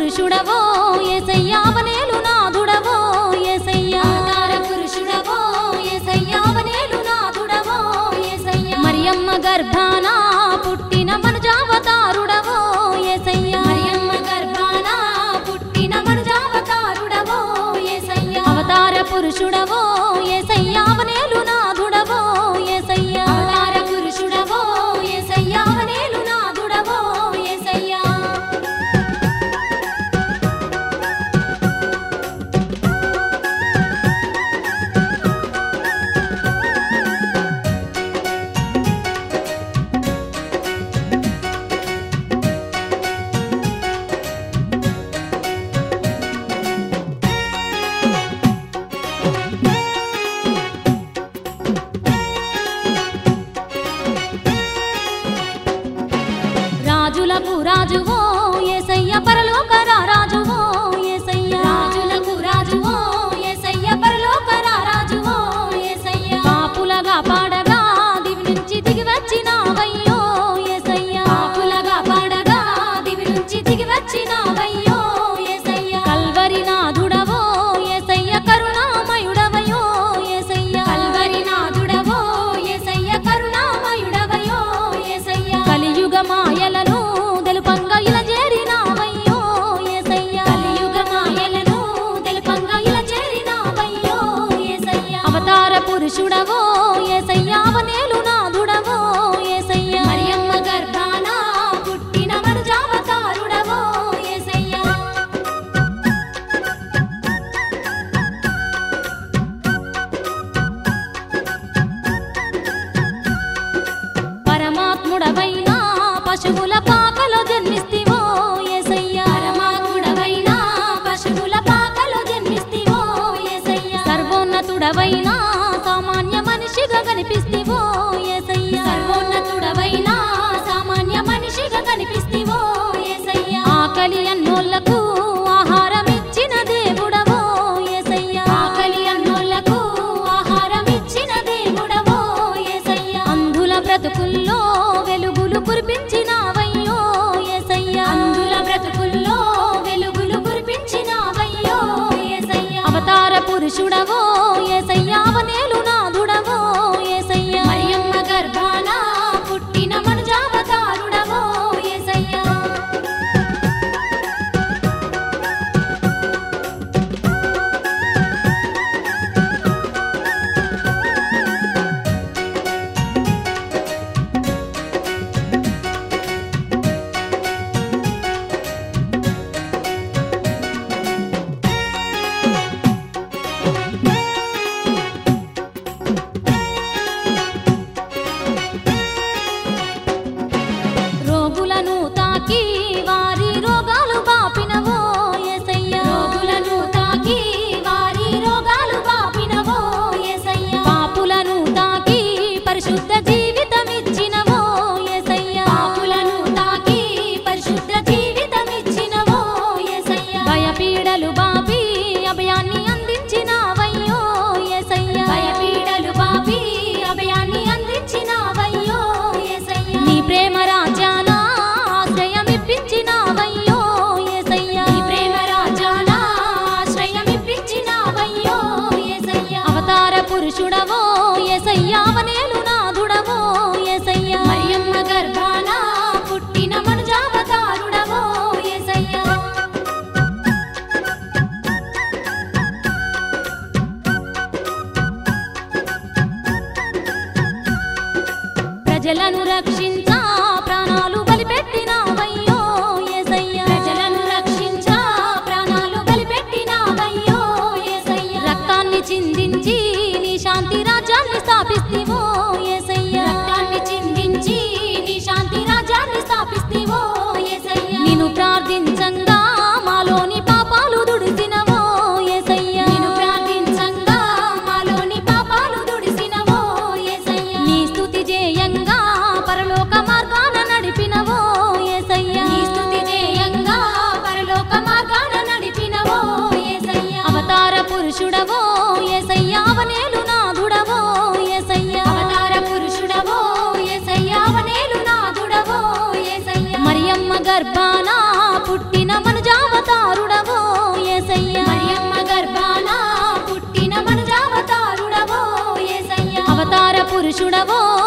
పురుషుడవో ఏసయ్యావనేలు నాదుడవో ఏసయ్యా అవతార పురుషుడవో ఏసయ్యావనేలు నాథుడవో ఏసయ్యా మరియమ్మ గర్భాన పుట్టిన మనుజావతారుడవో ఏసయ్యా మరియమ్మ గర్భాన పుట్టిన మనుజావతారుడవో ఏసయ్యా అవతార పురుషుడవో ఏసయ్యావనేలు నాదుడవో ఏసయ్యా అవతార పురుషుడవో ఏసయ్యావనేలు నాథుడవో ఏసయ్యా రాజులకు రాజువో ఏసయ్య పరలోక రాజువో ఏసయ్య రాజులకు రాజువో ఏసయ్య పరలోక రాజువో ఏసయ్య పాపులగా పాడగా దివి నుంచి దిగి వచ్చినావయ్యో ఏసయ్య పాపులగా పాడగా దివి నుంచి దిగి వచ్చినావయ్యో ఏసయ్య కల్వరి నాథుడవో ఏసయ్య కరుణామయుడవయో ఏసయ్య కల్వరి నాథుడవో ఏసయ్య కరుణామయుడవయో ఏసయ్య కలియుగ మాయలను తెలుపంగా ఇలా చేరినావయ్యో ఏసయ్య కలియుగ మాయలను తెలుపంగా ఇలా చేరినావయ్యో ఏసయ్య అవతార పురుషుడవో ఏసయ్యావనేలు నాథుడవో ఏసయ్య మరియమ్మ గర్భాన పుట్టిన మనుజావతారుడవో ఏసయ్య పరమాత్ముడవైన పశువుల పాకలో జన్మిస్తివో ఏసయ్య పరమాత్ముడవైన పశువుల పాకలో జన్మిస్తివో ఏసయ్య సర్వోన్నతుడవైన సామాన్య మనిషిగా కనిపిస్తివో ఏసయ్య సర్వోన్నతుడవైన సామాన్య మనిషిగా కనిపిస్తివో ఏసయ్య ఆకలి అన్నోళ్లకు ఆహారం ఇచ్చిన దేవుడవో ఏసయ్య ఆకలి అన్నోళ్లకు ఆహారం ఇచ్చిన దేవుడవో ఏసయ్య అంధుల బ్రతుకుల్లో వెలుగులు కురిపించినావయ్యో ఏసయ్య అందుల బ్రతుకుల్లో వెలుగులు కురిపించినావయ్యో ఏసయ్య అవతార పురుషుడవో ఏసయ్యావనేలు నాథుడవో ఏసయ్య మరియమ్మ గర్భాన పుట్టిన మనుజావతారుడవో ఏసయ్య రోగులను తాకి వారి రోగాలు బాపినవో ఏసయ్య రోగులను తాకి వారి రోగాలు బాపినవో ఏసయ్య పాపులను తాకి పరిశుద్ధ జీవితమిచ్చినవో ఏసయ్య పాపులను తాకి పరిశుద్ధ జీవితమిచ్చినవో ఏసయ్య భయపీడలు బాపి అభయాన్ని అందించినావయ్యో ఏసయ్య భయపీడలు బాపి అభయాన్ని అందించినావయ్యో ఏసయ్య నీ ప్రేమ రాజ్యాన ఆశ్రయమిప్పించినావయ్యో ఏసయ్య నీ ప్రేమ రాజాన ఆశ్రయమిప్పించినావయ్యో ఏసయ్య అవతార పురుషుడవో ఏసయ్యావనేలు నాథుడవో ఏసయ్య మరియమ్మ గర్భాన పుట్టిన మనుజావతారుడవో ఏసయ్య ప్రజలను రక్షించా ప్రాణాలు బలిపెట్టినావయ్యో ఏసయ్య ప్రజలను రక్షించా ప్రాణాలు బలిపెట్టినావయ్యో ఏసయ్య రక్తాన్ని చిందించి నీ శాంతి రాజ్యాన్ని స్థాపిస్తివో ఏసయ్య రక్తాన్ని చిందించి నీ శాంతి రాజ్యాన్ని స్థాపిస్తివో ఏసయ్య నిన్ను ప్రార్థించంగా మాలోని పాపాలు దుడిసినవో ఏసయ్య నిన్ను ప్రార్థించంగా మాలోని పాపాలు దుడిసినవో ఏసయ్య నీ స్తుతి జేయంగా పరలోక మార్గాన నడిపినవో ఏసయ్య నీ స్తుతి జేయంగా పరలోక మార్గాన నడిపినవో ఏసయ్య అవతార పురుషుడవో ఏసయ్యావనేలు నాథుడవో ఏసయ్య అవతార పురుషుడవో